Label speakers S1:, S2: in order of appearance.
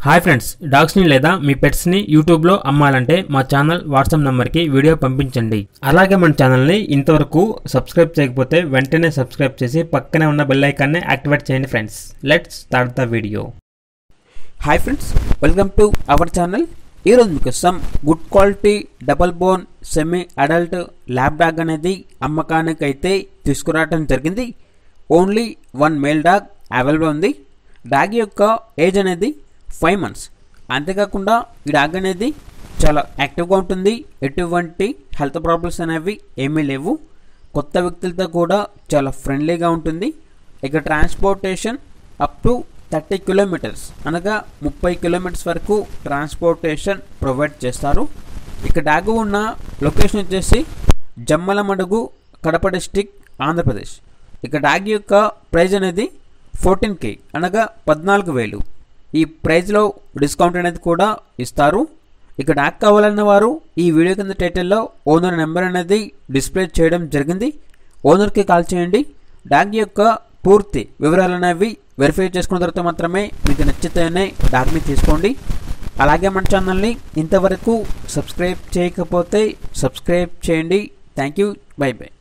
S1: hi friends డాగ్స్ని లేదా మీ పెట్స్ని యూట్యూబ్లో అమ్మాలంటే మా ఛానల్ వాట్సాప్ నెంబర్కి వీడియో పంపించండి అలాగే మన ఛానల్ని ఇంతవరకు సబ్స్క్రైబ్ చేయకపోతే వెంటనే సబ్స్క్రైబ్ చేసి పక్కనే ఉన్న బెల్ ఐకాన్ని యాక్టివేట్ చేయండి friends let's start the video
S2: hi friends welcome to our channel ఈరోజు మీకోసం good quality double bone semi adult lab dog అనేది అమ్మకానికి అయితే తీసుకురావడం జరిగింది only one male dog available ఉంది డాగ్ యొక్క ఏజ్ అనేది ఫైవ్ మంత్స్ అంతేకాకుండా ఈ డాగ్ అనేది చాలా యాక్టివ్గా ఉంటుంది ఎటువంటి హెల్త్ ప్రాబ్లమ్స్ అనేవి ఏమీ లేవు కొత్త వ్యక్తులతో కూడా చాలా ఫ్రెండ్లీగా ఉంటుంది ఇక transportation up to thirty kilometres అనగా ముప్పై కిలోమీటర్స్ వరకు ట్రాన్స్పోర్టేషన్ ప్రొవైడ్ చేస్తారు ఇక డాగు ఉన్న లొకేషన్ వచ్చేసి జమ్మలమడుగు కడప డిస్టిక్ ఆంధ్రప్రదేశ్ ఇక డాగ్ యొక్క ప్రైజ్ అనేది ఫోర్టీన్ కే అనగా పద్నాలుగు వేలు ఈ ప్రైజ్లో డిస్కౌంట్ అనేది కూడా ఇస్తారు ఇక డాక్ కావాలన్న వారు ఈ వీడియో కింద టైటిల్లో ఓనర్ నెంబర్ అనేది డిస్ప్లే చేయడం జరిగింది ఓనర్కి కాల్ చేయండి డాగ్ యొక్క పూర్తి వివరాలు అనేవి వెరిఫై చేసుకున్న తర్వాత మాత్రమే మీకు నచ్చితేనే డాగ్ని తీసుకోండి అలాగే మన ఛానల్ని ఇంతవరకు సబ్స్క్రైబ్ చేయకపోతే సబ్స్క్రైబ్ చేయండి థ్యాంక్ యూ బై బై